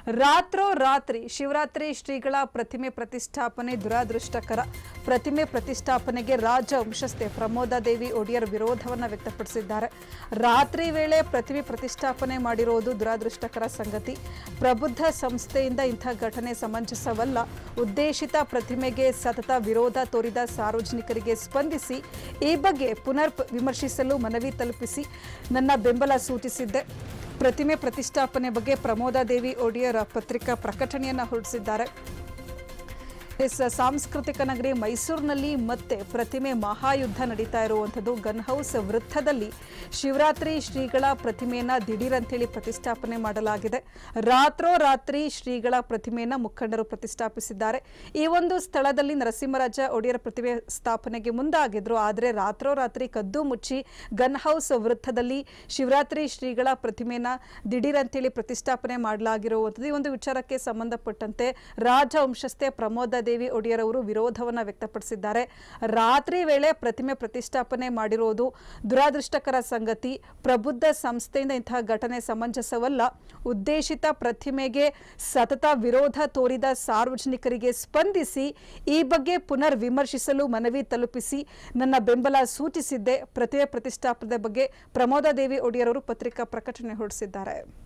ರಾತ್ರೋ ರಾತ್ರಿ ಶಿವರಾತ್ರಿ ಶ್ರೀಗಳ ಪ್ರತಿಮೆ ಪ್ರತಿಷ್ಠಾಪನೆ ದುರಾದೃಷ್ಟಕರ ಪ್ರತಿಮೆ ಪ್ರತಿಷ್ಠಾಪನೆಗೆ ರಾಜ ವಂಶಸ್ಥೆ ಪ್ರಮೋದಾದೇವಿ ಒಡೆಯರ್ ವಿರೋಧವನ್ನು ವ್ಯಕ್ತಪಡಿಸಿದ್ದಾರೆ ರಾತ್ರಿ ವೇಳೆ ಪ್ರತಿಮೆ ಪ್ರತಿಷ್ಠಾಪನೆ ಮಾಡಿರೋದು ದುರಾದೃಷ್ಟಕರ ಸಂಗತಿ ಪ್ರಬುದ್ಧ ಸಂಸ್ಥೆಯಿಂದ ಇಂಥ ಘಟನೆ ಸಮಂಜಸವಲ್ಲ ಉದ್ದೇಶಿತ ಪ್ರತಿಮೆಗೆ ಸತತ ವಿರೋಧ ತೋರಿದ ಸಾರ್ವಜನಿಕರಿಗೆ ಸ್ಪಂದಿಸಿ ಈ ಬಗ್ಗೆ ಪುನರ್ ವಿಮರ್ಶಿಸಲು ಮನವಿ ತಲುಪಿಸಿ ನನ್ನ ಬೆಂಬಲ ಸೂಚಿಸಿದ್ದೆ ಪ್ರತಿಮೆ ಪ್ರತಿಷ್ಠಾಪನೆ ಬಗ್ಗೆ ಪ್ರಮೋದಾದೇವಿ ಒಡೆಯರ್ ಪತ್ರಿಕಾ ಪ್ರಕಟಣೆಯನ್ನು ಹೊರಡಿಸಿದ್ದಾರೆ ಎಸ್ ಸಾಂಸ್ಕೃತಿಕ ನಗರಿ ಮೈಸೂರಿನಲ್ಲಿ ಮತ್ತೆ ಪ್ರತಿಮೆ ಮಹಾಯುದ್ಧ ನಡೀತಾ ಇರುವಂಥದ್ದು ಗನ್ ಹೌಸ್ ವೃತ್ತದಲ್ಲಿ ಶಿವರಾತ್ರಿ ಶ್ರೀಗಳ ಪ್ರತಿಮೆಯನ್ನ ದಿಢೀರಂತೇಳಿ ಪ್ರತಿಷ್ಠಾಪನೆ ಮಾಡಲಾಗಿದೆ ರಾತ್ರೋರಾತ್ರಿ ಶ್ರೀಗಳ ಪ್ರತಿಮೆಯನ್ನ ಮುಖಂಡರು ಪ್ರತಿಷ್ಠಾಪಿಸಿದ್ದಾರೆ ಈ ಒಂದು ಸ್ಥಳದಲ್ಲಿ ನರಸಿಂಹರಾಜ ಒಡೆಯರ್ ಪ್ರತಿಮೆ ಸ್ಥಾಪನೆಗೆ ಮುಂದಾಗಿದ್ರು ಆದರೆ ರಾತ್ರೋರಾತ್ರಿ ಕದ್ದು ಮುಚ್ಚಿ ಗನ್ ಹೌಸ್ ವೃತ್ತದಲ್ಲಿ ಶಿವರಾತ್ರಿ ಶ್ರೀಗಳ ಪ್ರತಿಮೆಯನ್ನ ದಿಢೀರಂತೇಳಿ ಪ್ರತಿಷ್ಠಾಪನೆ ಮಾಡಲಾಗಿರುವಂಥದ್ದು ಈ ಒಂದು ವಿಚಾರಕ್ಕೆ ಸಂಬಂಧಪಟ್ಟಂತೆ ರಾಜವಂಶಸ್ಥೆ ಪ್ರಮೋದ ದೇವಿ ಒಡೆಯರ್ ಅವರು ವಿರೋಧವನ್ನ ವ್ಯಕ್ತಪಡಿಸಿದ್ದಾರೆ ರಾತ್ರಿ ವೇಳೆ ಪ್ರತಿಮೆ ಪ್ರತಿಷ್ಠಾಪನೆ ಮಾಡಿರುವುದು ದುರಾದೃಷ್ಟಕರ ಸಂಗತಿ ಪ್ರಬುದ್ಧ ಸಂಸ್ಥೆಯಿಂದ ಇಂತಹ ಘಟನೆ ಸಮಂಜಸವಲ್ಲ ಉದ್ದೇಶಿತ ಪ್ರತಿಮೆಗೆ ಸತತ ವಿರೋಧ ತೋರಿದ ಸಾರ್ವಜನಿಕರಿಗೆ ಸ್ಪಂದಿಸಿ ಈ ಬಗ್ಗೆ ಪುನರ್ ವಿಮರ್ಶಿಸಲು ಮನವಿ ತಲುಪಿಸಿ ನನ್ನ ಬೆಂಬಲ ಸೂಚಿಸಿದ್ದೆ ಪ್ರತಿಮೆ ಪ್ರತಿಷ್ಠಾಪನೆ ಬಗ್ಗೆ ಪ್ರಮೋದ ದೇವಿ ಒಡೆಯರ್ ಅವರು ಪತ್ರಿಕಾ ಪ್ರಕಟಣೆ ಹೊರಡಿಸಿದ್ದಾರೆ